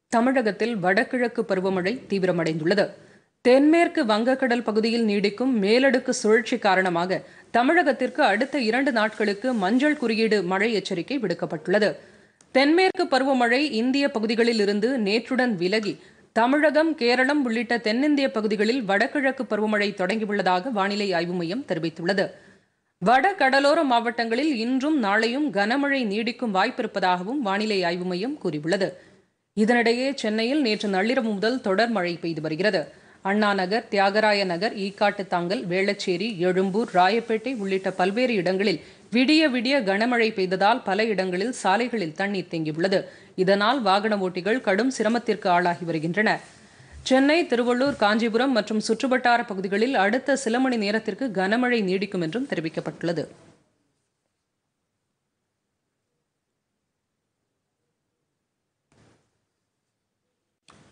தமிழகத்தில் வடகிழக்கு பருவமழை தீவிரமடைந்துள்ளது தென்மேற்கு வங்கக்கடல் பகுதியில் நீடிக்கும் மேலடுக்கு சுழற்சி காரணமாக தமிழகத்திற்கு அடுத்த இரண்டு நாட்களுக்கு மஞ்சள் குறியீடு மழை எச்சரிக்கை விடுக்கப்பட்டுள்ளது தென்மேற்கு பருவமழை இந்திய பகுதிகளில் இருந்து நேற்றுடன் விலகி தமிழகம் கேரளம் உள்ளிட்ட தென்னிந்திய பகுதிகளில் வடகிழக்கு பருவமழை தொடங்கியுள்ளதாக வானிலை ஆய்வு மையம் தெரிவித்துள்ளது வட கடலோர மாவட்டங்களில் இன்றும் நாளையும் கனமழை நீடிக்கும் வாய்ப்பிருப்பதாகவும் வானிலை ஆய்வு மையம் கூறியுள்ளது இதனிடையே சென்னையில் நேற்று நள்ளிரவு முதல் தொடர் மழை பெய்து வருகிறது அண்ணா நகர் தியாகராய நகர் ஈக்காட்டுத்தாங்கல் வேளச்சேரி எழும்பூர் ராயப்பேட்டை உள்ளிட்ட பல்வேறு இடங்களில் விடிய விடிய கனமழை பெய்ததால் பல இடங்களில் சாலைகளில் தண்ணீர் தேங்கியுள்ளது இதனால் வாகன ஓட்டிகள் கடும் சிரமத்திற்கு ஆளாகி வருகின்றனர் சென்னை திருவள்ளூர் காஞ்சிபுரம் மற்றும் சுற்றுவட்டார பகுதிகளில் அடுத்த சில மணி நேரத்திற்கு கனமழை நீடிக்கும் என்றும் தெரிவிக்கப்பட்டுள்ளது